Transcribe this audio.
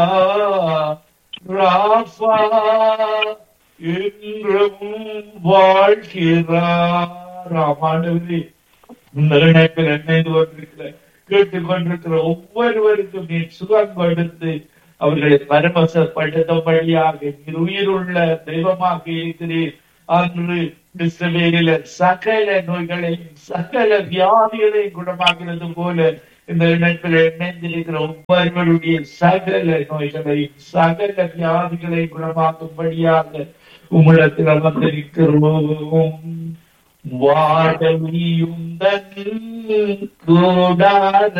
ராஃபா என்றும் வாழ்கிறார் ஆமாண்டவரே இந்த இணைப்பில் இணைந்து கொண்டிருக்கிற கேட்டுக்கொண்டிருக்கிற ஒவ்வொருவருக்கும் நீ சுகம் கொடுத்து அவர்களை பரமசப்படுத்தும்படியாக நீர் உயிருள்ள தெய்வமாக இருக்கிறீர் அன்று இஸ்ரவேலில சகல நோய்களையும் சகல வியாதிகளையும் குணமாகிறது போல இந்த இணைப்பில் இணைந்திருக்கிற ஒவ்வொருவருடைய சகல நோய்களையும் சகல வியாதிகளை குணமாக்கும்படியாக உம்மிடத்தில் வந்திருக்கிறோம் வாழவியுந்தன் கூடாத